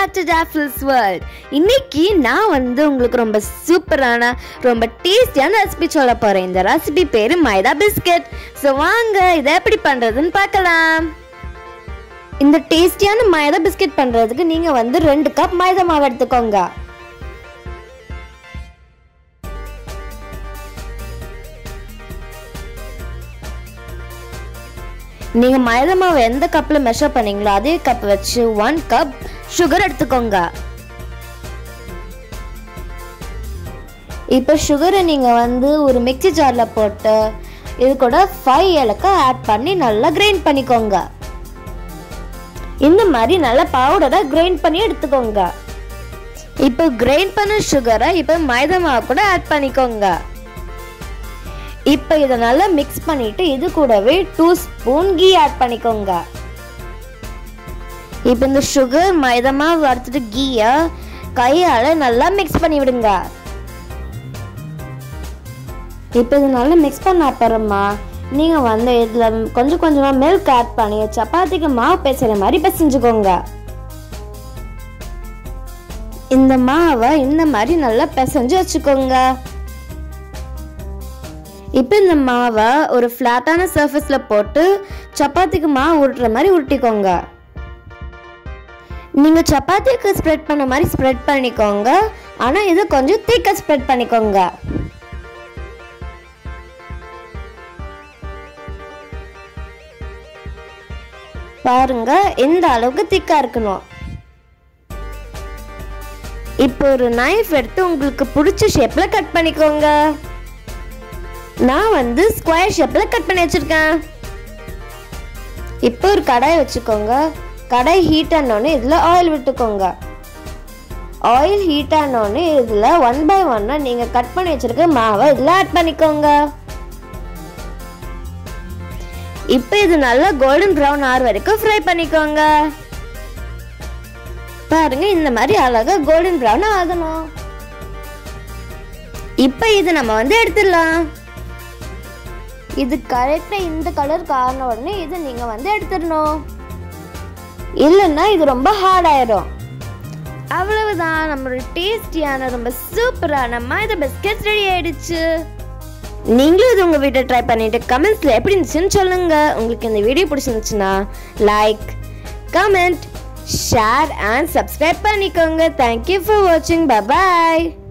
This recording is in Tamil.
பேக் டு ஜாஃபில்ஸ் வேர்ல்ட் இன்னைக்கு நான் வந்து உங்களுக்கு ரொம்ப சூப்பரான ரொம்ப டேஸ்டியான ரெசிபி சொல்ல போகிறேன் இந்த ரெசிபி பேர் மைதா பிஸ்கட் ஸோ வாங்க இதை எப்படி பண்ணுறதுன்னு பார்க்கலாம் இந்த டேஸ்டியான மைதா பிஸ்கட் பண்ணுறதுக்கு நீங்கள் வந்து ரெண்டு கப் மைதா மாவு எடுத்துக்கோங்க நீங்கள் மைதா மாவு எந்த கப்பில் மெஷர் பண்ணீங்களோ அதே கப் வச்சு ஒன் கப் சுகர் எடுத்துக்கோங்க இப்போ சுகரை நீங்கள் வந்து ஒரு மிக்ஸி ஜாரில் போட்டு இது கூட ஃபைவ் ஏலக்காய் ஆட் பண்ணி நல்லா கிரைண்ட் பண்ணிக்கோங்க இந்த மாதிரி நல்லா பவுடரை கிரைண்ட் பண்ணி எடுத்துக்கோங்க இப்போ கிரைண்ட் பண்ண சுகரை இப்போ மைதா மாவு கூட ஆட் பண்ணிக்கோங்க இப்போ இதை நல்லா மிக்ஸ் பண்ணிட்டு இது கூடவே டூ ஸ்பூன் கீ ஆட் பண்ணிக்கோங்க இப்போ இந்த சுகர் மைதமா வறுத்துட்டு கீயை கையால் நல்லா மிக்ஸ் பண்ணி விடுங்க இப்போ இது நல்லா மிக்ஸ் பண்ண அப்புறமா நீங்கள் வந்து இதில் கொஞ்சம் கொஞ்சமாக மில்க் ஆட் பண்ணி சப்பாத்திக்கு மாவு பேசுகிற மாதிரி பிசைஞ்சுக்கோங்க இந்த மாவை இந்த மாதிரி நல்லா பிசைஞ்சு வச்சுக்கோங்க இப்போ இந்த மாவை ஒரு ஃப்ளாட்டான சர்ஃபேஸில் போட்டு சப்பாத்திக்கு மாவு உருட்டுற மாதிரி உருட்டிக்கோங்க நீங்கள் சப்பாத்திக்கு ஸ்ப்ரெட் பண்ண மாதிரி ஸ்ப்ரெட் பண்ணிக்கோங்க ஆனால் இதை கொஞ்சம் திக்காக ஸ்ப்ரெட் பண்ணிக்கோங்க பாருங்க இந்த அளவுக்கு திக்காக இருக்கணும் இப்போ ஒரு நைஃப் எடுத்து உங்களுக்கு பிடிச்ச ஷேப்பில் கட் பண்ணிக்கோங்க நான் வந்து ஸ்கொயர் ஷேப்பில் கட் பண்ணி வச்சுருக்கேன் இப்போ ஒரு கடாய் வச்சுக்கோங்க கடாய் ஹீட் ஆனோடனே இதில் ஆயில் விட்டுக்கோங்க ஆயில் ஹீட் ஆனோடனே இதில் ஒன் பை ஒன்னாக நீங்கள் கட் பண்ணி வச்சுருக்க மாவை இதில் ஆட் பண்ணிக்கோங்க இப்போ இது நல்லா கோல்டன் ப்ரௌன் ஆர் வரைக்கும் ஃப்ரை பண்ணிக்கோங்க பாருங்க இந்த மாதிரி அழகா கோல்டன் ப்ரௌன் ஆகணும் இப்போ இது நம்ம வந்து எடுத்துடலாம் இது கரெக்டாக இந்த கலர் காரண உடனே இது நீங்கள் வந்து எடுத்துடணும் இல்லைன்னா இது ரொம்ப ஹார்ட் ஆயிடும் அவ்வளவுதான் நம்மளோட டேஸ்டியான ரொம்ப சூப்பரான மைதா பிஸ்கெட்ஸ் ரெடி ஆயிடுச்சு நீங்களும் இது உங்கள் வீட்டை ட்ரை பண்ணிட்டு கமெண்ட்ஸில் எப்படி இருந்துச்சுன்னு சொல்லுங்க உங்களுக்கு இந்த வீடியோ பிடிச்சிருந்துச்சுன்னா like comment share and subscribe பண்ணிக்கோங்க தேங்க்யூ ஃபார் வாட்சிங் பபாய்